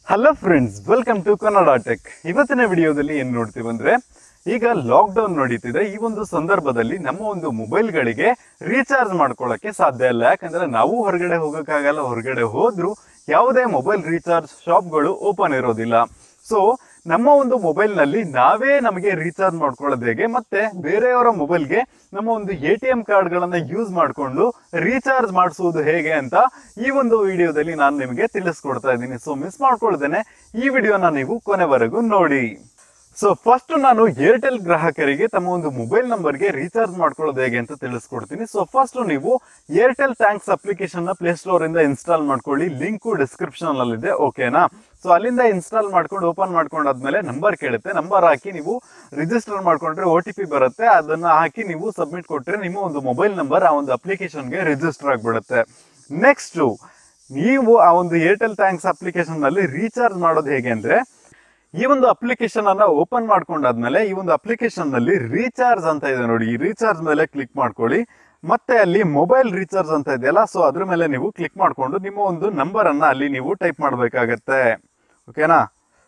hello friends welcome to Kannada tech ಇವತ್ತಿನ ವಿಡಿಯೋದಲ್ಲಿ ಏನ್ ನೋಡ್ತೀವಿ ಅಂದ್ರೆ ಈಗ ಲಾಕ್ ಡೌನ್ ನಡೀತಿದೆ ಈ ಒಂದು ಸಂದರ್ಭದಲ್ಲಿ ನಮ್ಮ ಒಂದು ಮೊಬೈಲ್ಗಳಿಗೆ ರೀಚಾರ್ಜ್ ಮಾಡ್ಕೊಳ್ಳಕ್ಕೆ ಸಾಧ್ಯ ಇಲ್ಲ ಯಾಕಂದ್ರೆ ನಾವು ಹೊರಗಡೆ ಹೋಗಕ್ಕಾಗಲ್ಲ ಹೊರಗಡೆ ಹೋದ್ರು ಯಾವುದೇ ಮೊಬೈಲ್ ರೀಚಾರ್ಜ್ ಶಾಪ್ಗಳು ಓಪನ್ ಇರೋದಿಲ್ಲ ಸೊ ನಮ್ಮ ಒಂದು ಮೊಬೈಲ್ ನಲ್ಲಿ ನಾವೇ ನಮಗೆ ರೀಚಾರ್ಜ್ ಮಾಡ್ಕೊಳ್ಳೋದು ಹೇಗೆ ಮತ್ತೆ ಬೇರೆಯವರ ಮೊಬೈಲ್ಗೆ ನಮ್ಮ ಒಂದು ಎ ಟಿ ಎಂ ಕಾರ್ಡ್ಗಳನ್ನ ಯೂಸ್ ಮಾಡಿಕೊಂಡು ರೀಚಾರ್ಜ್ ಮಾಡಿಸುವುದು ಹೇಗೆ ಅಂತ ಈ ಒಂದು ವಿಡಿಯೋದಲ್ಲಿ ನಾನು ನಿಮಗೆ ತಿಳಿಸ್ಕೊಡ್ತಾ ಇದ್ದೀನಿ ಸೊ ಮಿಸ್ ಮಾಡ್ಕೊಳ್ದೇನೆ ಈ ವಿಡಿಯೋನ ನೀವು ಕೊನೆವರೆಗೂ ನೋಡಿ ಸೊ ಫಸ್ಟ್ ನಾನು ಏರ್ಟೆಲ್ ಗ್ರಾಹಕರಿಗೆ ತಮ್ಮ ಒಂದು ಮೊಬೈಲ್ ನಂಬರ್ಗೆ ರೀಚಾರ್ಜ್ ಮಾಡ್ಕೊಳ್ಳೋದು ಹೇಗೆ ಅಂತ ತಿಳಿಸ್ಕೊಡ್ತೀನಿ ಸೊ ಫಸ್ಟ್ ನೀವು ಏರ್ಟೆಲ್ ಥ್ಯಾಂಕ್ಸ್ ಅಪ್ಲಿಕೇಶನ್ ನ ಪ್ಲೇಸ್ಟೋರ್ ಇಂದ ಇನ್ಸ್ಟಾಲ್ ಮಾಡ್ಕೊಳ್ಳಿ ಲಿಂಕು ಡಿಸ್ಕ್ರಿಪ್ಷನ್ ಅಲ್ಲಿ ಇದೆ ಓಕೆನಾ ಸೊ ಅಲ್ಲಿಂದ ಇನ್ಸ್ಟಾಲ್ ಮಾಡ್ಕೊಂಡು ಓಪನ್ ಮಾಡ್ಕೊಂಡಾದ್ಮೇಲೆ ನಂಬರ್ ಕೇಳುತ್ತೆ ನಂಬರ್ ಹಾಕಿ ನೀವು ರಿಜಿಸ್ಟರ್ ಮಾಡ್ಕೊಂಡ್ರೆ ಓ ಟಿ ಪಿ ಬರುತ್ತೆ ಅದನ್ನ ಹಾಕಿ ನೀವು ಸಬ್ಮಿಟ್ ಕೊಟ್ರೆ ನಿಮ್ಮ ಒಂದು ಮೊಬೈಲ್ ನಂಬರ್ ಆ ಒಂದು ಅಪ್ಲಿಕೇಶನ್ಗೆ ರಿಜಿಸ್ಟರ್ ಆಗಿಬಿಡುತ್ತೆ ನೆಕ್ಸ್ಟ್ ನೀವು ಆ ಒಂದು ಏರ್ಟೆಲ್ ಥ್ಯಾಂಕ್ಸ್ ಅಪ್ಲಿಕೇಶನ್ ನಲ್ಲಿ ರೀಚಾರ್ಜ್ ಮಾಡೋದು ಹೇಗೆ ಅಂದ್ರೆ ಈ ಒಂದು ಅಪ್ಲಿಕೇಶನ್ ಅನ್ನ ಓಪನ್ ಮಾಡ್ಕೊಂಡಾದ್ಮೇಲೆ ಈ ಒಂದು ಅಪ್ಲಿಕೇಶನ್ ನಲ್ಲಿ ರೀಚಾರ್ಜ್ ಅಂತ ಇದೆ ನೋಡಿ ಈ ರೀಚಾರ್ಜ್ ಮೇಲೆ ಕ್ಲಿಕ್ ಮಾಡ್ಕೊಳ್ಳಿ ಮತ್ತೆ ಅಲ್ಲಿ ಮೊಬೈಲ್ ರೀಚಾರ್ಜ್ ಅಂತ ಇದೆಯಲ್ಲ ಸೊ ಅದ್ರ ಮೇಲೆ ನೀವು ಕ್ಲಿಕ್ ಮಾಡ್ಕೊಂಡು ನಿಮ್ಮ ಒಂದು ನಂಬರ್ ಅನ್ನ ಅಲ್ಲಿ ನೀವು ಟೈಪ್ ಮಾಡಬೇಕಾಗತ್ತೆ ಓಕೆನಾ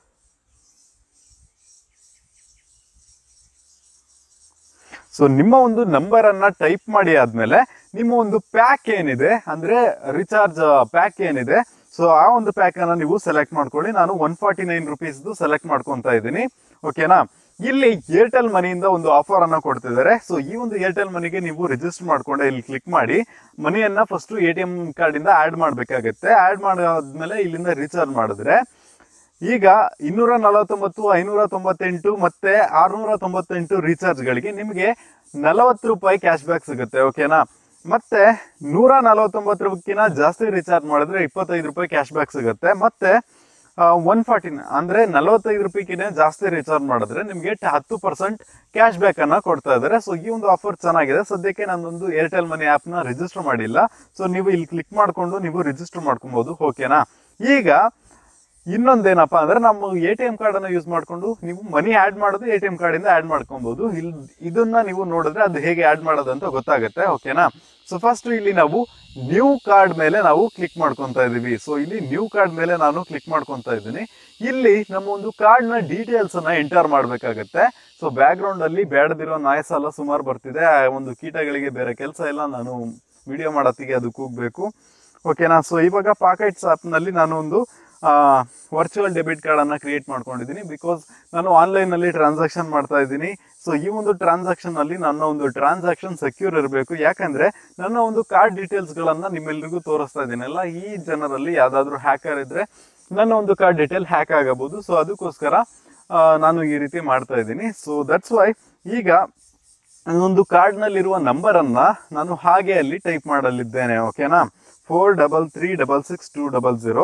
ಸೊ ನಿಮ್ಮ ಒಂದು ನಂಬರ್ ಅನ್ನ ಟೈಪ್ ಮಾಡಿ ಆದ್ಮೇಲೆ ನಿಮ್ಮ ಒಂದು ಪ್ಯಾಕ್ ಏನಿದೆ ಅಂದ್ರೆ ರಿಚಾರ್ಜ್ ಪ್ಯಾಕ್ ಏನಿದೆ ಸೊ ಆ ಒಂದು ಪ್ಯಾಕ್ ಅನ್ನ ನೀವು ಸೆಲೆಕ್ಟ್ ಮಾಡ್ಕೊಳ್ಳಿ ನಾನು one forty nine rupees select ಮಾಡ್ಕೊಂತ ಇದ್ದೀನಿ ಓಕೆನಾ ಇಲ್ಲಿ ಏರ್ಟೆಲ್ ಮನಿಯಿಂದ ಒಂದು ಆಫರ್ ಅನ್ನ ಕೊಡ್ತಿದ್ದಾರೆ ಸೊ ಈ ಒಂದು ಏರ್ಟೆಲ್ ಮನಿಗೆ ನೀವು ರಿಜಿಸ್ಟರ್ ಮಾಡ್ಕೊಂಡೆ ಇಲ್ಲಿ ಕ್ಲಿಕ್ ಮಾಡಿ ಮನಿಯನ್ನ first A T M card ಇಂದ ಆಡ್ ಮಾಡ್ಬೇಕಾಗತ್ತೆ ಆಡ್ ಮಾಡಾದ್ಮೇಲೆ ಇಲ್ಲಿಂದ ರೀಚಾರ್ಜ್ ಮಾಡಿದ್ರೆ ಈಗ ಇನ್ನೂರ ನಲವತ್ತೊಂಬತ್ತು ಐನೂರ ತೊಂಬತ್ತೆಂಟು ಮತ್ತೆ ಆರ್ನೂರ ತೊಂಬತ್ತೆಂಟು ರೀಚಾರ್ಜ್ಗಳಿಗೆ ನಿಮಗೆ ನಲವತ್ತು ರೂಪಾಯಿ ಕ್ಯಾಶ್ ಬ್ಯಾಕ್ ಸಿಗುತ್ತೆ ಓಕೆನಾ ಮತ್ತೆ ನೂರ ನಲವತ್ತೊಂಬತ್ತು ರೂಪಾಯಿನ ಜಾಸ್ತಿ ರೀಚಾರ್ಜ್ ಮಾಡಿದ್ರೆ ಇಪ್ಪತ್ತೈದು ರೂಪಾಯಿ ಕ್ಯಾಶ್ ಬ್ಯಾಕ್ ಸಿಗುತ್ತೆ ಮತ್ತೆ ಒನ್ ಫಾರ್ಟಿನ ಅಂದ್ರೆ ನಲವತ್ತೈದು ರೂಪಾಯಿಗಿನ ಜಾಸ್ತಿ ರೀಚಾರ್ಜ್ ಮಾಡಿದ್ರೆ ನಿಮಗೆ ಹತ್ತು ಪರ್ಸೆಂಟ್ ಕ್ಯಾಶ್ ಬ್ಯಾಕ್ ಅನ್ನ ಕೊಡ್ತಾ ಇದ್ದಾರೆ ಸೊ ಈ ಒಂದು ಆಫರ್ ಚೆನ್ನಾಗಿದೆ ಸದ್ಯಕ್ಕೆ ನಾನೊಂದು ಏರ್ಟೆಲ್ ಮನಿ ಆಪ್ ನ ರಿಜಿಸ್ಟರ್ ಮಾಡಿಲ್ಲ ಸೊ ನೀವು ಇಲ್ಲಿ ಕ್ಲಿಕ್ ಮಾಡ್ಕೊಂಡು ನೀವು ರಿಜಿಸ್ಟರ್ ಮಾಡ್ಕೊಬಹುದು ಓಕೆನಾ ಈಗ ಇನ್ನೊಂದೇನಪ್ಪ ಅಂದ್ರೆ ನಮ್ಮ ಎ ಟಿ ಎಂ ಕಾರ್ಡ್ ಅನ್ನ ಯೂಸ್ ಮಾಡ್ಕೊಂಡು ನೀವು ಮನಿ ಆಡ್ ಮಾಡೋದು ಎ ಟಿ ಎಂ ಕಾರ್ಡ್ ಇಂದ ಆಡ್ ಮಾಡ್ಕೊಬಹುದು ಇಲ್ಲಿ ಇದನ್ನ ನೀವು ನೋಡಿದ್ರೆ ಅದು ಹೇಗೆ ಆಡ್ ಮಾಡೋದು ಅಂತ ಗೊತ್ತಾಗುತ್ತೆ ಓಕೆನಾ ಸೊ ಫಸ್ಟ್ ಇಲ್ಲಿ ನಾವು ನ್ಯೂ ಕಾರ್ಡ್ ಮೇಲೆ ನಾವು ಕ್ಲಿಕ್ ಮಾಡ್ಕೊಂತ ಇದೀವಿ ಸೊ ಇಲ್ಲಿ ನ್ಯೂ ಕಾರ್ಡ್ ಮೇಲೆ ನಾನು ಕ್ಲಿಕ್ ಮಾಡ್ಕೊಂತ ಇದ್ದೀನಿ ಇಲ್ಲಿ ನಮ್ಮ ಒಂದು ಕಾರ್ಡ್ ನ ಡೀಟೇಲ್ಸ್ ಅನ್ನ ಎಂಟರ್ ಮಾಡ್ಬೇಕಾಗತ್ತೆ ಸೊ ಬ್ಯಾಕ್ ಗ್ರೌಂಡ್ ಅಲ್ಲಿ ಬೇಡದಿರೋ ನಾಯ್ಸ್ ಎಲ್ಲ ಸುಮಾರು ಬರ್ತಿದೆ ಆ ಒಂದು ಕೀಟಗಳಿಗೆ ಬೇರೆ ಕೆಲಸ ಇಲ್ಲ ನಾನು ವಿಡಿಯೋ ಮಾಡೋತ್ತಿಗೆ ಅದು ಕೂಗ್ಬೇಕು ಓಕೆನಾ ಸೊ ಇವಾಗ ಪಾಕೆಟ್ಸ್ ಆಪ್ ನಲ್ಲಿ ನಾನು ಒಂದು ವರ್ಚುವಲ್ ಡೆಬಿಟ್ ಕಾರ್ಡ್ ಅನ್ನ ಕ್ರಿಯೇಟ್ ಮಾಡ್ಕೊಂಡಿದ್ದೀನಿ ಬಿಕಾಸ್ ನಾನು ಆನ್ಲೈನ್ ನಲ್ಲಿ ಟ್ರಾನ್ಸಾಕ್ಷನ್ ಮಾಡ್ತಾ ಇದ್ದೀನಿ ಸೊ ಈ ಒಂದು ಟ್ರಾನ್ಸಾಕ್ಷನ್ ಅಲ್ಲಿ ನನ್ನ ಒಂದು ಟ್ರಾನ್ಸಾಕ್ಷನ್ ಸೆಕ್ಯೂರ್ ಇರಬೇಕು ಯಾಕಂದ್ರೆ ನನ್ನ ಒಂದು ಕಾರ್ಡ್ ಡೀಟೇಲ್ಸ್ ಗಳನ್ನ ನಿಮ್ಮೆಲ್ರಿಗೂ ತೋರಿಸ್ತಾ ಇದ್ದೀನಲ್ಲ ಈ ಜನರಲ್ಲಿ ಯಾವ್ದಾದ್ರು ಹ್ಯಾಕರ್ ಇದ್ರೆ ನನ್ನ ಒಂದು ಕಾರ್ಡ್ ಡೀಟೇಲ್ ಹ್ಯಾಕ್ ಆಗಬಹುದು ಸೊ ಅದಕ್ಕೋಸ್ಕರ ಆ, ನಾನು ಈ ರೀತಿ ಮಾಡ್ತಾ ಇದ್ದೀನಿ ಸೊ ದಟ್ಸ್ ವೈ ಈಗ ಒಂದು ಕಾರ್ಡ್ ನಲ್ಲಿರುವ ನಂಬರ್ ಅನ್ನ ನಾನು ಹಾಗೆ ಅಲ್ಲಿ ಟೈಪ್ ಮಾಡಲಿದ್ದೇನೆ ಓಕೆನಾ four double three double six two double zero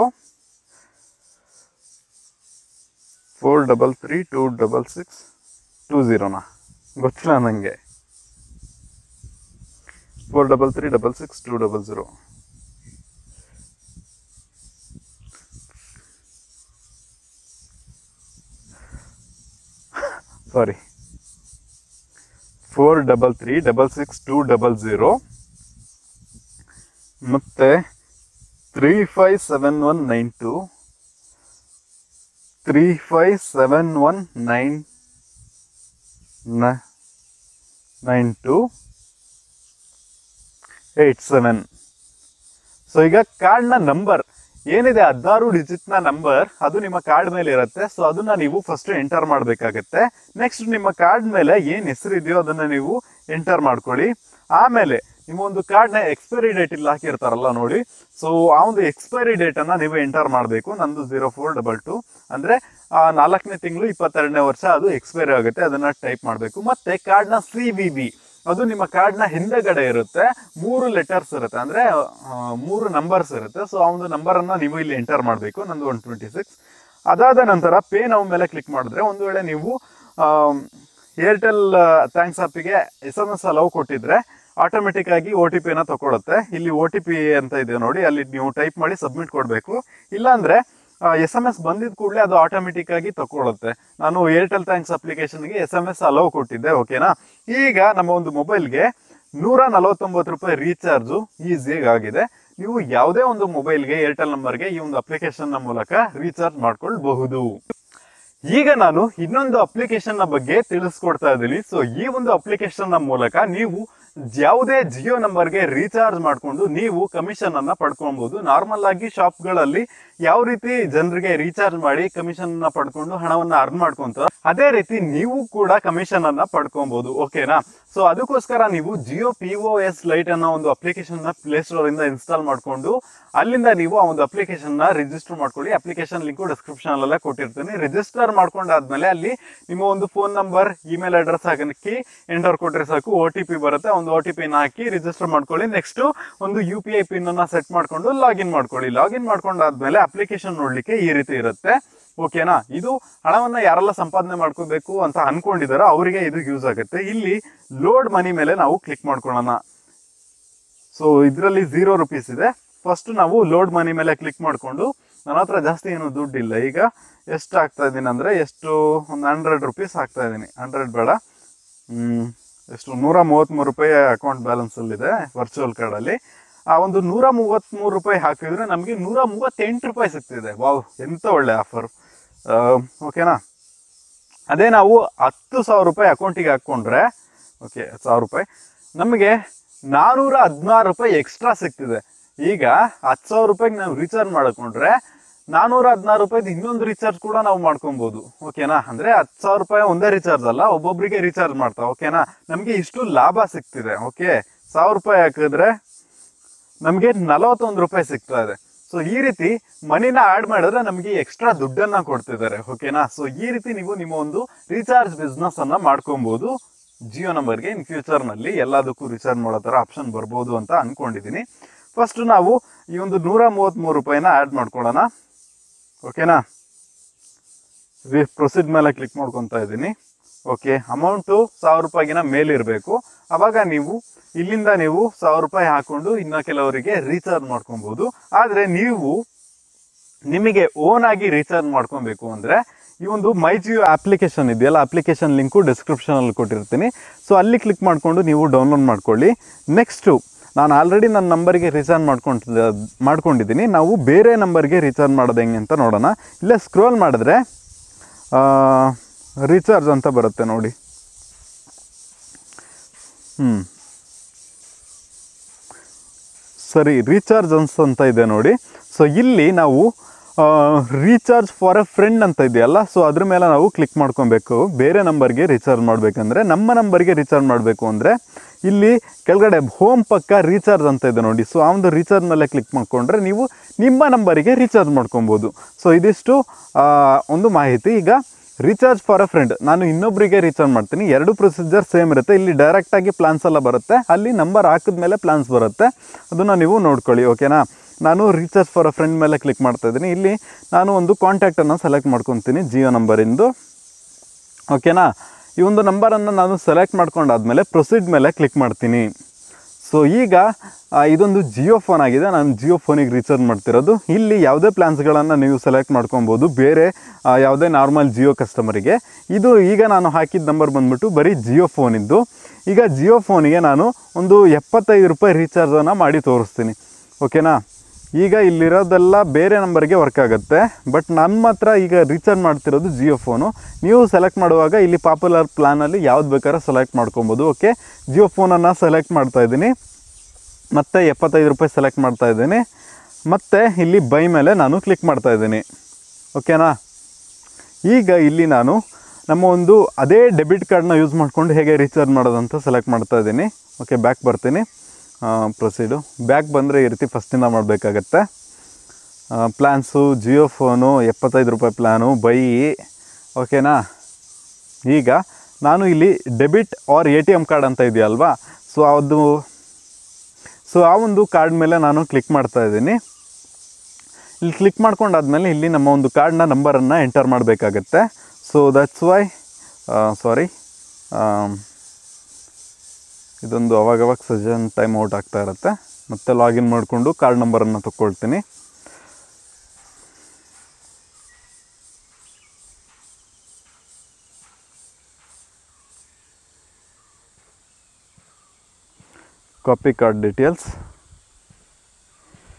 four double three two double six two ಝೀರೋನಾ ಗೊತ್ತಿಲ್ಲ ನನಗೆ four double three double six two double zero sorry four double three double six two double zero ಮತ್ತೆ three five seven one nine two three five seven one nine nine two eight seven so ಈಗ ಕಾರ್ಡ್ನ number ಏನಿದೆ ಹದಿನಾರು ಡಿಜಿಟ್ನ number ಅದು ನಿಮ್ಮ card ಮೇಲೆ ಇರುತ್ತೆ so ಅದನ್ನ ನೀವು ಫಸ್ಟ್ ಎಂಟರ್ ಮಾಡಬೇಕಾಗತ್ತೆ ನೆಕ್ಸ್ಟ್ ನಿಮ್ಮ ಕಾರ್ಡ್ ಮೇಲೆ ಏನ್ ಹೆಸರು ಇದೆಯೋ ಅದನ್ನ ನೀವು ಎಂಟರ್ ಮಾಡ್ಕೊಳ್ಳಿ ಆಮೇಲೆ ನಿಮ್ಮ ಒಂದು ಕಾರ್ಡ್ನ ಎಕ್ಸ್ಪೈರಿ ಡೇಟ್ ಇಲ್ಲಿ ಹಾಕಿರ್ತಾರಲ್ಲ ನೋಡಿ ಸೊ ಆ ಒಂದು ಎಕ್ಸ್ಪೈರಿ ಡೇಟ್ ಅನ್ನ ನೀವು ಎಂಟರ್ ಮಾಡಬೇಕು ನಂದು ಜೀರೋ ಫೋರ್ ಡಬಲ್ ಟು ಅಂದ್ರೆ ಆ ನಾಲ್ಕನೇ ತಿಂಗಳು ಇಪ್ಪತ್ತೆರಡನೇ ವರ್ಷ ಅದು ಎಕ್ಸ್ಪೈರಿ ಆಗುತ್ತೆ ಅದನ್ನ ಟೈಪ್ ಮಾಡಬೇಕು ಮತ್ತೆ ಕಾರ್ಡ್ನ ಸಿ ವಿ ಬಿ ಅದು ನಿಮ್ಮ ಕಾರ್ಡ್ನ ಹಿಂದೆಗಡೆ ಇರುತ್ತೆ ಮೂರು ಲೆಟರ್ಸ್ ಇರುತ್ತೆ ಅಂದ್ರೆ ಆ, ಮೂರು ನಂಬರ್ಸ್ ಇರುತ್ತೆ ಸೊ ಆ ಒಂದು ನಂಬರ್ ಅನ್ನ ನೀವು ಇಲ್ಲಿ ಎಂಟರ್ ಮಾಡಬೇಕು ನಂದು ಒನ್ ಟ್ವೆಂಟಿ ಸಿಕ್ಸ್ ಅದಾದ ನಂತರ ಪೇ ನಾವು ಮೇಲೆ ಕ್ಲಿಕ್ ಮಾಡಿದ್ರೆ ಒಂದು ವೇಳೆ ನೀವು ಏರ್ಟೆಲ್ ಥ್ಯಾಂಕ್ಸ್ ಆಪಿಗೆ ಎಸ್ ಎಮ್ ಎಸ್ ಅಲವ್ ಕೊಟ್ಟಿದ್ರೆ ಆಟೋಮೆಟಿಕ್ ಆಗಿ ಒ ಟಿ ಪಿನ ತಗೊಳುತ್ತೆ ಇಲ್ಲಿ ಒ ಟಿ ಪಿ ಅಂತ ಇದೆ ನೋಡಿ ಅಲ್ಲಿ ನೀವು ಟೈಪ್ ಮಾಡಿ ಸಬ್ಮಿಟ್ ಕೊಡಬೇಕು ಇಲ್ಲಾಂದ್ರೆ ಎಸ್ ಎಮ್ ಎಸ್ ಬಂದಿದ ಕೂಡಲೇ ಅದು ಆಟೋಮೆಟಿಕ್ ಆಗಿ ತಗೊಳುತ್ತೆ ನಾನು ಏರ್ಟೆಲ್ ಥ್ಯಾಂಕ್ಸ್ ಅಪ್ಲಿಕೇಶನ್ಗೆ ಎಸ್ ಎಮ್ ಎಸ್ ಅಲವ್ ಕೊಟ್ಟಿದ್ದೆ ಓಕೆನಾ ಈಗ ನಮ್ಮ ಒಂದು ಮೊಬೈಲ್ಗೆ ನೂರ ನಲವತ್ತೊಂಬತ್ತು ರೂಪಾಯಿ ರೀಚಾರ್ಜು ಈಸಿಯಾಗಿ ಆಗಿದೆ ನೀವು ಯಾವುದೇ ಒಂದು ಮೊಬೈಲ್ಗೆ ಏರ್ಟೆಲ್ ನಂಬರ್ಗೆ ಈ ಒಂದು ಅಪ್ಲಿಕೇಶನ್ ನ ಮೂಲಕ ರೀಚಾರ್ಜ್ ಮಾಡ್ಕೊಳ್ಬಹುದು ಈಗ ನಾನು ಇನ್ನೊಂದು ಅಪ್ಲಿಕೇಶನ್ ನ ಬಗ್ಗೆ ತಿಳಿಸ್ಕೊಡ್ತಾ ಇದ್ದೀನಿ ಸೊ ಈ ಒಂದು ಅಪ್ಲಿಕೇಶನ್ ನ ಮೂಲಕ ನೀವು ಯಾವುದೇ ಜಿಯೋ ನಂಬರ್ಗೆ ರೀಚಾರ್ಜ್ ಮಾಡಿಕೊಂಡು ನೀವು ಕಮಿಷನ್ ಅನ್ನ ಪಡ್ಕೊಬಹುದು ನಾರ್ಮಲ್ ಆಗಿ ಶಾಪ್ಗಳಲ್ಲಿ ಯಾವ ರೀತಿ ಜನರಿಗೆ ರೀಚಾರ್ಜ್ ಮಾಡಿ ಕಮಿಷನ್ ಅನ್ನ ಪಡ್ಕೊಂಡು ಹಣವನ್ನ ಅರ್ನ್ ಮಾಡ್ಕೊಂತಾರ ಅದೇ ರೀತಿ ನೀವು ಕೂಡ ಕಮಿಷನ್ ಅನ್ನ ಪಡ್ಕೊಬಹುದು ಓಕೆನಾ ಸೊ ಅದಕ್ಕೋಸ್ಕರ ನೀವು Jio P O S lite ಅನ್ನೋ ಒಂದು ಅಪ್ಲಿಕೇಶನ್ ನ ಪ್ಲೇ ಸ್ಟೋರ್ ಇಂದ ಇನ್ಸ್ಟಾಲ್ ಮಾಡ್ಕೊಂಡು ಅಲ್ಲಿಂದ ನೀವು ಆ ಒಂದು ಅಪ್ಲಿಕೇಶನ್ ನ ರಿಜಿಸ್ಟರ್ ಮಾಡ್ಕೊಳ್ಳಿ ಅಪ್ಲಿಕೇಶನ್ ಲಿಂಕ್ ಡಿಸ್ಕ್ರಿಪ್ಷನ್ ಅಲ್ಲೇ ಕೊಟ್ಟಿರ್ತೀನಿ ರಿಜಿಸ್ಟರ್ ಮಾಡ್ಕೊಂಡಾದ್ಮೇಲೆ ಅಲ್ಲಿ ನಿಮ್ಮ ಒಂದು ಫೋನ್ ನಂಬರ್ ಇಮೇಲ್ ಅಡ್ರೆಸ್ ಹಾಕಿ ಎಂಟರ್ ಕೊಟ್ಟರೆ ಸಾಕು ಒ ಟಿ ಪಿ ಬರುತ್ತೆ ಒಂದು ಒ ಟಿ ಪಿನ ಹಾಕಿ ರಿಜಿಸ್ಟರ್ ಮಾಡ್ಕೊಳ್ಳಿ ನೆಕ್ಸ್ಟ್ ಒಂದು ಯು ಪಿ ಐ ಪಿನ್ ಅನ್ನ ಸೆಟ್ ಮಾಡ್ಕೊಂಡು ಲಾಗಿನ್ ಮಾಡ್ಕೊಳ್ಳಿ ಲಾಗಿನ್ ಮಾಡ್ಕೊಂಡಾದ್ಮೇಲೆ ಅಪ್ಲಿಕೇಶನ್ ನೋಡ್ಲಿಕ್ಕೆ ಈ ರೀತಿ ಇರುತ್ತೆ ಓಕೆನಾ ಇದು ಹಣವನ್ನ ಯಾರೆಲ್ಲ ಸಂಪಾದನೆ ಮಾಡ್ಕೋಬೇಕು ಅಂತ ಅನ್ಕೊಂಡಿದಾರೋ ಅವರಿಗೆ ಇದು ಯೂಸ್ ಆಗುತ್ತೆ ಇಲ್ಲಿ ಲೋಡ್ ಮನಿ ಮೇಲೆ ನಾವು ಕ್ಲಿಕ್ ಮಾಡ್ಕೊಳ್ಳೋಣ ಸೊ ಇದರಲ್ಲಿ ಝೀರೋ ರುಪೀಸ್ ಇದೆ ಫಸ್ಟ್ ನಾವು ಲೋಡ್ ಮನಿ ಮೇಲೆ ಕ್ಲಿಕ್ ಮಾಡಿಕೊಂಡು ನನ್ನ ಹತ್ರ ಜಾಸ್ತಿ ಏನು ದುಡ್ಡಿಲ್ಲ ಈಗ ಎಷ್ಟು ಹಾಕ್ತಾ ಇದ್ದೀನಿ ಅಂದರೆ ಎಷ್ಟು ಒಂದು ಹಂಡ್ರೆಡ್ ರುಪೀಸ್ ಹಾಕ್ತಾ ಇದ್ದೀನಿ ಹಂಡ್ರೆಡ್ ಬೇಡ ಹ್ಮ್, ಎಷ್ಟು ನೂರ ಮೂವತ್ತ್ಮೂರು ರೂಪಾಯಿ ಅಕೌಂಟ್ ಬ್ಯಾಲೆನ್ಸಲ್ಲಿದೆ ವರ್ಚುವಲ್ ಕಾರ್ಡಲ್ಲಿ ಆ ಒಂದು ನೂರ ಮೂವತ್ತ್ಮೂರು ರೂಪಾಯಿ ಹಾಕಿದ್ರೆ ನಮಗೆ ನೂರ ಮೂವತ್ತೆಂಟು ರೂಪಾಯಿ ಸಿಗ್ತಿದೆ ವಾವ್ ಎಂತ ಒಳ್ಳೆ ಆಫರ್ ಓಕೆನಾ ಅದೇ ನಾವು ಹತ್ತು ಸಾವಿರ ರೂಪಾಯಿ ಅಕೌಂಟಿಗೆ ಹಾಕ್ಕೊಂಡ್ರೆ ಓಕೆ ಸಾವಿರ ರೂಪಾಯಿ ನಮಗೆ ನಾನೂರ ಹದಿನಾರು ರೂಪಾಯಿ ಎಕ್ಸ್ಟ್ರಾ ಸಿಗ್ತಿದೆ ಈಗ ಹತ್ತು ಸಾವಿರ ರೂಪಾಯಿಗೆ ನಾವು ರೀಚಾರ್ಜ್ ಮಾಡ್ಕೊಂಡ್ರೆ ನಾನೂರ ಹದಿನಾರು ರೂಪಾಯಿದು ಇನ್ನೊಂದು ರೀಚಾರ್ಜ್ ಕೂಡ ನಾವು ಮಾಡ್ಕೊಬೋದು ಓಕೆನಾ ಅಂದ್ರೆ ಹತ್ತು ಸಾವಿರ ರೂಪಾಯಿ ಒಂದೇ ರೀಚಾರ್ಜ್ ಅಲ್ಲ ಒಬ್ಬೊಬ್ರಿಗೆ ರೀಚಾರ್ಜ್ ಮಾಡ್ತಾ ಓಕೆನಾ ನಮಗೆ ಇಷ್ಟು ಲಾಭ ಸಿಗ್ತಿದೆ ಓಕೆ ಸಾವಿರ ರೂಪಾಯಿ ಹಾಕಿದ್ರೆ ನಮಗೆ ನಲವತ್ತೊಂದು ರೂಪಾಯಿ ಸಿಗ್ತಾ ಇದೆ ಸೊ ಈ ರೀತಿ ಮನಿನ ಆಡ್ ಮಾಡಿದ್ರೆ ನಮಗೆ ಎಕ್ಸ್ಟ್ರಾ ದುಡ್ಡನ್ನ ಕೊಡ್ತಿದ್ದಾರೆ ಓಕೆನಾ ಸೊ ಈ ರೀತಿ ನೀವು ನಿಮ್ಮ ಒಂದು ರೀಚಾರ್ಜ್ ಬಿಸ್ನೆಸ್ ಅನ್ನ ಮಾಡ್ಕೊಬಹುದು ಜಿಯೋ ನಂಬರ್ಗೆ ಇನ್ ಫ್ಯೂಚರ್ ನಲ್ಲಿ ಎಲ್ಲದಕ್ಕೂ ರೀಚಾರ್ಜ್ ಮಾಡೋ ತರ ಆಪ್ಷನ್ ಬರ್ಬೋದು ಅಂತ ಅನ್ಕೊಂಡಿದೀನಿ ಫಸ್ಟ್ ನಾವು ಈ ಒಂದು ನೂರ ಮೂವತ್ತ್ಮೂರು ರೂಪಾಯಿನ ಆಡ್ ಮಾಡ್ಕೊಳ್ಳೋಣ ಓಕೆನಾ ಪ್ರೊಸೀಡ್ ಮೇಲೆ ಕ್ಲಿಕ್ ಮಾಡ್ಕೊತಾ ಇದ್ದೀನಿ ಓಕೆ ಅಮೌಂಟು ಸಾವಿರ ರೂಪಾಯಿಗಿನ ಮೇಲಿರಬೇಕು ಅವಾಗ ನೀವು ಇಲ್ಲಿಂದ ನೀವು ಸಾವಿರ ರೂಪಾಯಿ ಹಾಕೊಂಡು ಇನ್ನು ಕೆಲವರಿಗೆ ರೀಚಾರ್ಜ್ ಮಾಡ್ಕೊಬೋದು ಆದರೆ ನೀವು ನಿಮಗೆ ಓನ್ ಆಗಿ ರೀಚಾರ್ಜ್ ಮಾಡ್ಕೊಬೇಕು ಅಂದರೆ ಈ ಒಂದು ಮೈ ಜಿಯೋ ಅಪ್ಲಿಕೇಶನ್ ಇದೆಯಲ್ಲ ಅಪ್ಲಿಕೇಶನ್ ಲಿಂಕು ಡಿಸ್ಕ್ರಿಪ್ಷನಲ್ಲಿ ಕೊಟ್ಟಿರ್ತೀನಿ ಸೊ ಅಲ್ಲಿ ಕ್ಲಿಕ್ ಮಾಡಿಕೊಂಡು ನೀವು ಡೌನ್ಲೋಡ್ ಮಾಡ್ಕೊಳ್ಳಿ ನೆಕ್ಸ್ಟು ನಾನು ಆಲ್ರೆಡಿ ನನ್ನ ನಂಬರಿಗೆ ರೀಚಾರ್ಜ್ ಮಾಡ್ಕೊಂಡು ಮಾಡ್ಕೊಂಡಿದ್ದೀನಿ ನಾವು ಬೇರೆ ನಂಬರ್ಗೆ ರೀಚಾರ್ಜ್ ಮಾಡೋದು ಹೆಂಗೆ ಅಂತ ನೋಡೋಣ ಇಲ್ಲೇ ಸ್ಕ್ರೋಲ್ ಮಾಡಿದ್ರೆ ರೀಚಾರ್ಜ್ ಅಂತ ಬರುತ್ತೆ ನೋಡಿ ಹ್ಞೂ ಸರಿ ರೀಚಾರ್ಜ್ ಅನ್ಸ್ ಅಂತ ಇದೆ ನೋಡಿ ಸೊ ಇಲ್ಲಿ ನಾವು ರೀಚಾರ್ಜ್ ಫಾರ್ ಎ ಫ್ರೆಂಡ್ ಅಂತ ಇದೆಯಲ್ಲ ಸೊ ಅದ್ರ ಮೇಲೆ ನಾವು ಕ್ಲಿಕ್ ಮಾಡ್ಕೊಬೇಕು ಬೇರೆ ನಂಬರ್ಗೆ ರೀಚಾರ್ಜ್ ಮಾಡಬೇಕಂದ್ರೆ ನಮ್ಮ ನಂಬರ್ಗೆ ರೀಚಾರ್ಜ್ ಮಾಡಬೇಕು ಅಂದರೆ ಇಲ್ಲಿ ಕೆಳಗಡೆ ಹೋಮ್ ಪಕ್ಕ ರೀಚಾರ್ಜ್ ಅಂತ ಇದೆ ನೋಡಿ ಸೊ ಆ ಒಂದು ರೀಚಾರ್ಜ್ ಮೇಲೆ ಕ್ಲಿಕ್ ಮಾಡಿಕೊಂಡ್ರೆ ನೀವು ನಿಮ್ಮ ನಂಬರಿಗೆ ರೀಚಾರ್ಜ್ ಮಾಡ್ಕೊಬೋದು ಸೊ ಇದಿಷ್ಟು ಆ, ಒಂದು ಮಾಹಿತಿ ಈಗ ರೀಚಾರ್ಜ್ ಫಾರ್ ಅ ಫ್ರೆಂಡ್ ನಾನು ಇನ್ನೊಬ್ಬರಿಗೆ ರೀಚಾರ್ಜ್ ಮಾಡ್ತೀನಿ ಎರಡು ಪ್ರೊಸೀಜರ್ ಸೇಮ್ ಇರುತ್ತೆ ಇಲ್ಲಿ ಡೈರೆಕ್ಟಾಗಿ ಪ್ಲಾನ್ಸ್ ಎಲ್ಲ ಬರುತ್ತೆ ಅಲ್ಲಿ ನಂಬರ್ ಹಾಕಿದ್ಮೇಲೆ ಪ್ಲಾನ್ಸ್ ಬರುತ್ತೆ ಅದನ್ನು ನೀವು ನೋಡ್ಕೊಳ್ಳಿ ಓಕೆನಾ ನಾನು ರೀಚಾರ್ಜ್ ಫಾರ್ ಅ ಫ್ರೆಂಡ್ ಮೇಲೆ ಕ್ಲಿಕ್ ಮಾಡ್ತಾ ಇದ್ದೀನಿ ಇಲ್ಲಿ ನಾನು ಒಂದು ಕಾಂಟ್ಯಾಕ್ಟನ್ನು ಸೆಲೆಕ್ಟ್ ಮಾಡ್ಕೊತೀನಿ ಜಿಯೋ ನಂಬರಿಂದು ಓಕೆನಾ ಈ ಒಂದು ನಂಬರನ್ನು ನಾನು ಸೆಲೆಕ್ಟ್ ಮಾಡ್ಕೊಂಡಾದ್ಮೇಲೆ ಪ್ರೊಸೀಡ್ ಮೇಲೆ ಕ್ಲಿಕ್ ಮಾಡ್ತೀನಿ ಸೊ ಈಗ ಆ, ಇದೊಂದು ಜಿಯೋ ಫೋನ್ ಆಗಿದೆ ನಾನು ಜಿಯೋ ಫೋನಿಗೆ ರೀಚಾರ್ಜ್ ಮಾಡ್ತಿರೋದು ಇಲ್ಲಿ ಯಾವುದೇ ಪ್ಲ್ಯಾನ್ಸ್ಗಳನ್ನು ನೀವು ಸೆಲೆಕ್ಟ್ ಮಾಡ್ಕೊಬೋದು ಬೇರೆ ಆ, ಯಾವುದೇ ನಾರ್ಮಲ್ ಜಿಯೋ ಕಸ್ಟಮರಿಗೆ ಇದು ಈಗ ನಾನು ಹಾಕಿದ ನಂಬರ್ ಬಂದ್ಬಿಟ್ಟು ಬರೀ ಜಿಯೋ ಫೋನಿದ್ದು ಈಗ ಜಿಯೋ ಫೋನಿಗೆ ನಾನು ಒಂದು ಎಪ್ಪತ್ತೈದು ರೂಪಾಯಿ ರೀಚಾರ್ಜನ್ನು ಮಾಡಿ ತೋರಿಸ್ತೀನಿ ಓಕೆನಾ ಈಗ ಇಲ್ಲಿರೋದೆಲ್ಲ ಬೇರೆ ನಂಬರ್ಗೆ ವರ್ಕ್ ಆಗುತ್ತೆ ಬಟ್ ನಮ್ಮ ಹತ್ರ ಈಗ ರೀಚಾರ್ಜ್ ಮಾಡ್ತಿರೋದು ಜಿಯೋ ಫೋನು ನೀವು ಸೆಲೆಕ್ಟ್ ಮಾಡುವಾಗ ಇಲ್ಲಿ ಪಾಪ್ಯುಲರ್ ಪ್ಲ್ಯಾನಲ್ಲಿ ಯಾವ್ದು ಬೇಕಾದ್ರೆ ಸೆಲೆಕ್ಟ್ ಮಾಡ್ಕೊಬೋದು ಓಕೆ ಜಿಯೋ ಫೋನನ್ನು ಸೆಲೆಕ್ಟ್ ಮಾಡ್ತಾ ಇದ್ದೀನಿ ಮತ್ತು ಎಪ್ಪತ್ತೈದು ರೂಪಾಯಿ ಸೆಲೆಕ್ಟ್ ಮಾಡ್ತಾ ಇದ್ದೀನಿ ಮತ್ತು ಇಲ್ಲಿ ಬೈ ಮೇಲೆ ನಾನು ಕ್ಲಿಕ್ ಮಾಡ್ತಾ ಇದ್ದೀನಿ ಓಕೆನಾ ಈಗ ಇಲ್ಲಿ ನಾನು ನಮ್ಮ ಒಂದು ಅದೇ ಡೆಬಿಟ್ ಕಾರ್ಡ್ನ ಯೂಸ್ ಮಾಡಿಕೊಂಡು ಹೇಗೆ ರೀಚಾರ್ಜ್ ಮಾಡೋದಂತ ಸೆಲೆಕ್ಟ್ ಮಾಡ್ತಾ ಇದ್ದೀನಿ ಓಕೆ ಬ್ಯಾಕ್ ಬರ್ತೀನಿ ಪ್ರೊಸೀಡು ಬ್ಯಾಕ್ ಬಂದರೆ ಈ ರೀತಿ ಫಸ್ಟಿಂದ ಮಾಡಬೇಕಾಗತ್ತೆ ಪ್ಲ್ಯಾನ್ಸು ಜಿಯೋ ಫೋನು ಎಪ್ಪತ್ತೈದು ರೂಪಾಯಿ ಪ್ಲ್ಯಾನು ಬೈ ಓಕೆನಾ ಈಗ ನಾನು ಇಲ್ಲಿ debit or A T M card ಅಂತ ಇದೆಯಲ್ವಾ ಸೊ ಅದು ಸೊ ಆ ಒಂದು ಕಾರ್ಡ್ ಮೇಲೆ ನಾನು ಕ್ಲಿಕ್ ಮಾಡ್ತಾ ಇದ್ದೀನಿ ಇಲ್ಲಿ ಕ್ಲಿಕ್ ಮಾಡ್ಕೊಂಡಾದ್ಮೇಲೆ ಇಲ್ಲಿ ನಮ್ಮ ಒಂದು ಕಾರ್ಡ್ನ ನಂಬರನ್ನು ಎಂಟರ್ ಮಾಡಬೇಕಾಗತ್ತೆ ಸೊ ದಟ್ಸ್ ವೈ ಸಾರಿ ಇದೊಂದು ಅವಾಗವಾಗ ಸಜನ್ ಟೈಮ್ ಔಟ್ ಆಗ್ತಾ ಇರುತ್ತೆ ಮತ್ತೆ ಲಾಗಿನ್ ಮಾಡಿಕೊಂಡು ಕಾರ್ಡ್ ನಂಬರನ್ನು ತಗೊಳ್ತೀನಿ ಕಾಪಿ ಕಾರ್ಡ್ ಡೀಟೇಲ್ಸ್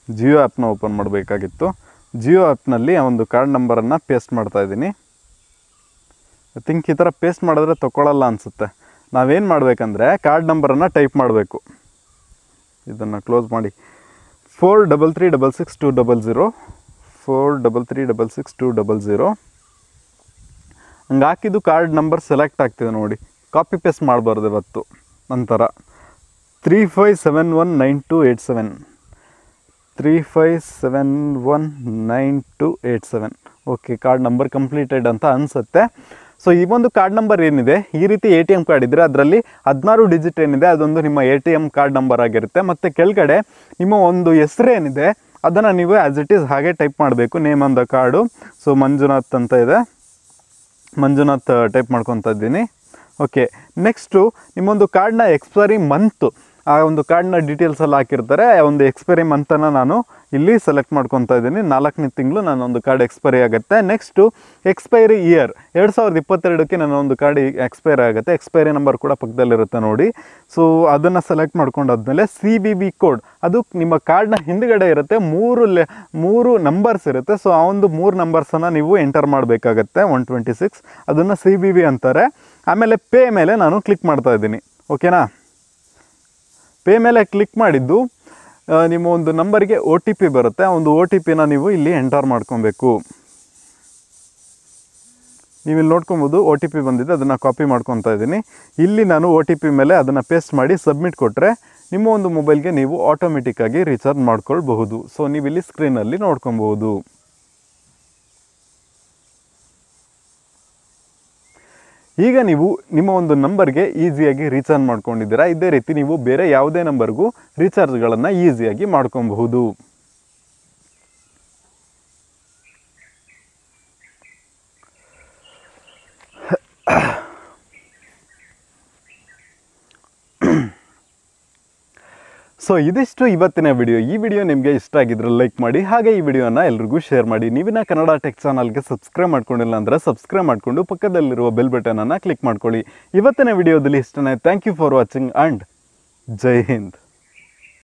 ಜಿಯೋ ಆ್ಯಪ್ನ ಓಪನ್ ಮಾಡಬೇಕಾಗಿತ್ತು ಜಿಯೋ ಆ್ಯಪ್ನಲ್ಲಿ ಆ ಒಂದು ಕಾರ್ಡ್ ನಂಬರನ್ನು ಪೇಸ್ಟ್ ಮಾಡ್ತಾ ಇದ್ದೀನಿ ಐ ಥಿಂಕ್ ಈ ಥರ ಪೇಸ್ಟ್ ಮಾಡಿದ್ರೆ ತೊಗೊಳಲ್ಲ ಅನಿಸುತ್ತೆ ನಾವೇನು ಮಾಡಬೇಕಂದ್ರೆ ಕಾರ್ಡ್ ನಂಬರನ್ನು ಟೈಪ್ ಮಾಡಬೇಕು ಇದನ್ನು ಕ್ಲೋಸ್ ಮಾಡಿ four double three double six two double zero four double three double six two double zero ಹಂಗೆ ಹಾಕಿದ್ದು ಕಾರ್ಡ್ ನಂಬರ್ ಸೆಲೆಕ್ಟ್ ಆಗ್ತಿದೆ ನೋಡಿ ಕಾಪಿ ಪೇಸ್ಟ್ ಮಾಡಬಾರ್ದು ಇವತ್ತು ನಂತರ three five seven one nine two eight seven three five seven one nine two eight seven okay card number completed ಅಂತ ಅನಿಸುತ್ತೆ so ಈ ಒಂದು ಕಾರ್ಡ್ ನಂಬರ್ ಏನಿದೆ ಈ ರೀತಿ ಎ ಟಿ ಎಮ್ ಕಾರ್ಡ್ ಇದ್ದರೆ ಅದರಲ್ಲಿ ಹದಿನಾರು ಡಿಜಿಟ್ ಏನಿದೆ ಅದೊಂದು ನಿಮ್ಮ A T M card number ಆಗಿರುತ್ತೆ ಮತ್ತು ಕೆಳಗಡೆ ನಿಮ್ಮ ಒಂದು ಹೆಸರು ಏನಿದೆ ಅದನ್ನು ನೀವು ಆ್ಯಸ್ ಇಟ್ ಈಸ್ ಹಾಗೆ ಟೈಪ್ ಮಾಡಬೇಕು name on the card so Manjunath ಅಂತ ಇದೆ ಮಂಜುನಾಥ್ ಟೈಪ್ ಮಾಡ್ಕೊತಾ ಇದ್ದೀನಿ ಓಕೆ ನೆಕ್ಸ್ಟು ನಿಮ್ಮೊಂದು ಕಾರ್ಡ್ನ ಎಕ್ಸ್ಪೈರಿ ಮಂತು ಆ ಒಂದು ಕಾರ್ಡ್ನ ಡೀಟೇಲ್ಸ್ ಎಲ್ಲ ಹಾಕಿರ್ತಾರೆ ಆ ಒಂದು ಎಕ್ಸ್ಪೈರಿ ಮಂತನ್ನು ನಾನು ಇಲ್ಲಿ ಸೆಲೆಕ್ಟ್ ಮಾಡ್ಕೊತಾ ಇದ್ದೀನಿ ನಾಲ್ಕನೇ ತಿಂಗಳು ನನ್ನ ಒಂದು ಕಾರ್ಡ್ ಎಕ್ಸ್ಪೈರಿ ಆಗುತ್ತೆ ನೆಕ್ಸ್ಟು ಎಕ್ಸ್ಪೈರಿ ಇಯರ್ ಎರಡು ಸಾವಿರದ ಇಪ್ಪತ್ತೆರಡಕ್ಕೆ ನನ್ನ ಒಂದು ಕಾರ್ಡ್ ಎಕ್ಸ್ಪೈರಿ ಆಗುತ್ತೆ ಎಕ್ಸ್ಪೈರಿ ನಂಬರ್ ಕೂಡ ಪಕ್ಕದಲ್ಲಿರುತ್ತೆ ನೋಡಿ ಸೊ ಅದನ್ನು ಸೆಲೆಕ್ಟ್ ಮಾಡ್ಕೊಂಡಾದ್ಮೇಲೆ ಸಿ ಬಿ ಬಿ ಕೋಡ್ ಅದು ನಿಮ್ಮ ಕಾರ್ಡ್ನ ಹಿಂದ್ಗಡೆ ಇರುತ್ತೆ ಮೂರು ಲೆ ಮೂರು ನಂಬರ್ಸ್ ಇರುತ್ತೆ ಸೊ ಆ ಒಂದು ಮೂರು ನಂಬರ್ಸನ್ನು ನೀವು ಎಂಟರ್ ಮಾಡಬೇಕಾಗತ್ತೆ ಒನ್ ಟ್ವೆಂಟಿ ಸಿಕ್ಸ್ ಅದನ್ನು ಸಿ ಬಿ ಬಿ ಅಂತಾರೆ ಆಮೇಲೆ ಪೇ ಮೇಲೆ ನಾನು ಕ್ಲಿಕ್ ಮಾಡ್ತಾ ಇದ್ದೀನಿ ಓಕೆನಾ ಪೇ ಮೇಲೆ ಕ್ಲಿಕ್ ಮಾಡಿದ್ದು ಆ, ನಿಮ್ಮ ಒಂದು ನಂಬರಿಗೆ ಒ ಟಿ ಪಿ ಬರುತ್ತೆ ಆ ಒಂದು ಒ ಟಿ ಪಿನ ನೀವು ಇಲ್ಲಿ ಎಂಟರ್ ಮಾಡ್ಕೊಬೇಕು ನೀವು ಇಲ್ಲಿ ನೋಡ್ಕೊಬೋದು ಒ ಟಿ ಪಿ ಬಂದಿದೆ ಅದನ್ನು ಕಾಪಿ ಮಾಡ್ಕೊತಾ ಇದ್ದೀನಿ ಇಲ್ಲಿ ನಾನು ಒ ಟಿ ಪಿ ಮೇಲೆ ಅದನ್ನು ಪೇಸ್ಟ್ ಮಾಡಿ ಸಬ್ಮಿಟ್ ಕೊಟ್ಟರೆ ನಿಮ್ಮ ಒಂದು ಮೊಬೈಲ್ಗೆ ನೀವು ಆಟೋಮೆಟಿಕ್ಕಾಗಿ ರೀಚಾರ್ಜ್ ಮಾಡ್ಕೊಳ್ಬಹುದು ಸೊ ನೀವು ಇಲ್ಲಿ ಸ್ಕ್ರೀನಲ್ಲಿ ನೋಡ್ಕೊಬಹುದು ಈಗ ನೀವು ನಿಮ್ಮ ಒಂದು ನಂಬರ್ಗೆ ಈಸಿಯಾಗಿ ರೀಚಾರ್ಜ್ ಮಾಡ್ಕೊಂಡಿದ್ದೀರಾ ಇದೇ ರೀತಿ ನೀವು ಬೇರೆ ಯಾವುದೇ ನಂಬರ್ಗೂ ರೀಚಾರ್ಜ್ಗಳನ್ನು ಈಸಿಯಾಗಿ ಮಾಡ್ಕೊಬಹುದು ಸೊ ಇದಿಷ್ಟು ಇವತ್ತಿನ ವಿಡಿಯೋ ಈ ವಿಡಿಯೋ ನಿಮಗೆ ಇಷ್ಟ ಆಗಿದ್ರೆ ಲೈಕ್ ಮಾಡಿ ಹಾಗೆ ಈ ವಿಡಿಯೋನ ಎಲ್ರಿಗೂ ಶೇರ್ ಮಾಡಿ ನೀವಿನ ಕನ್ನಡ ಟೆಕ್ ಚಾನಲ್ಗೆ ಸಬ್ಸ್ಕ್ರೈಬ್ ಮಾಡ್ಕೊಂಡಿಲ್ಲ ಅಂದರೆ ಸಬ್ಸ್ಕ್ರೈಬ್ ಮಾಡಿಕೊಂಡು ಪಕ್ಕದಲ್ಲಿರುವ ಬೆಲ್ ಬಟನನ್ನು ಕ್ಲಿಕ್ ಮಾಡ್ಕೊಳ್ಳಿ ಇವತ್ತಿನ ವಿಡಿಯೋದಲ್ಲಿ ಇಷ್ಟನೇ thank you for watching and Jai Hind